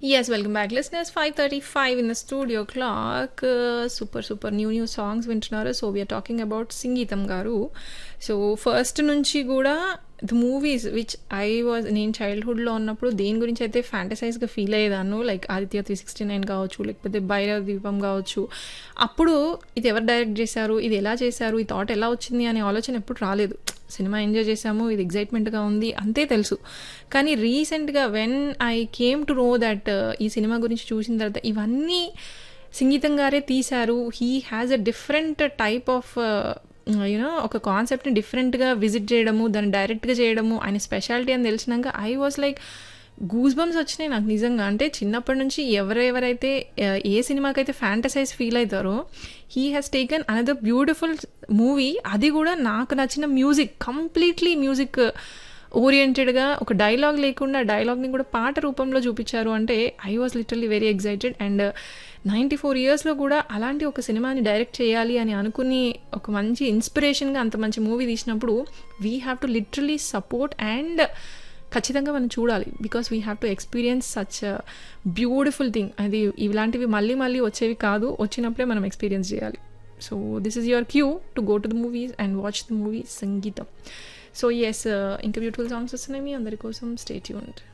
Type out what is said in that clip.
Yes, welcome back, listeners. 5:35 in the studio clock. Uh, super, super new new songs వింటున్నారు so we're talking about Sangeetham గారు so first నుంచి కూడా the movies which I was నేను చైల్డ్హుడ్లో ఉన్నప్పుడు దేని గురించి అయితే ఫ్యాంటసైజ్గా ఫీల్ అయ్యేదాను like Aditya three sixty nine కావచ్చు లేకపోతే భైరవ దీపం కావచ్చు అప్పుడు ఇది ఎవరు డైరెక్ట్ చేశారు ఇది ఎలా చేశారు ఈ థాట్ ఎలా వచ్చింది అనే ఆలోచన ఎప్పుడు రాలేదు సినిమా ఎంజాయ్ చేసాము ఇది ఎగ్జైట్మెంట్గా ఉంది అంతే తెలుసు కానీ రీసెంట్గా when I came to know that ఈ సినిమా గురించి చూసిన తర్వాత ఇవన్నీ సంగీతం గారే తీశారు he has a different type of you know ఒక కాన్సెప్ట్ని డిఫరెంట్గా విజిట్ చేయడము దాన్ని డైరెక్ట్గా చేయడము ఆయన స్పెషాలిటీ అని తెలిసినాక I was like goosebumps వచ్చినాయి నాకు నిజంగా అంటే చిన్నప్పటి నుంచి ఎవరెవరైతే ఏ సినిమాకైతే ఫ్యాంటసైజ్ ఫీల్ అవుతారో he has taken another beautiful movie అది కూడా నాకు నచ్చిన మ్యూజిక్ కంప్లీట్లీ మ్యూజిక్ ఓరియంటెడ్గా ఒక డైలాగ్ లేకుండా డైలాగ్ని కూడా పాట రూపంలో చూపించారు అంటే I was literally very excited and ninety four ఇయర్స్లో కూడా అలాంటి ఒక సినిమాని డైరెక్ట్ చేయాలి అని అనుకుని ఒక మంచి ఇన్స్పిరేషన్గా అంత మంచి మూవీ తీసినప్పుడు we have to literally support and ఖచ్చితంగా మనం చూడాలి because we have to experience such beautiful thing అది ఇలాంటివి మళ్ళీ మళ్ళీ వచ్చేవి కాదు వచ్చినప్పుడే మనం ఎక్స్పీరియన్స్ చేయాలి so this is your cue to go to the movies and watch the movie Sangeetham so yes ఇంకా బ్యూటిఫుల్ సాంగ్స్ వస్తున్నాయి మీ అందరి కోసం స్టేట్ యూనిట్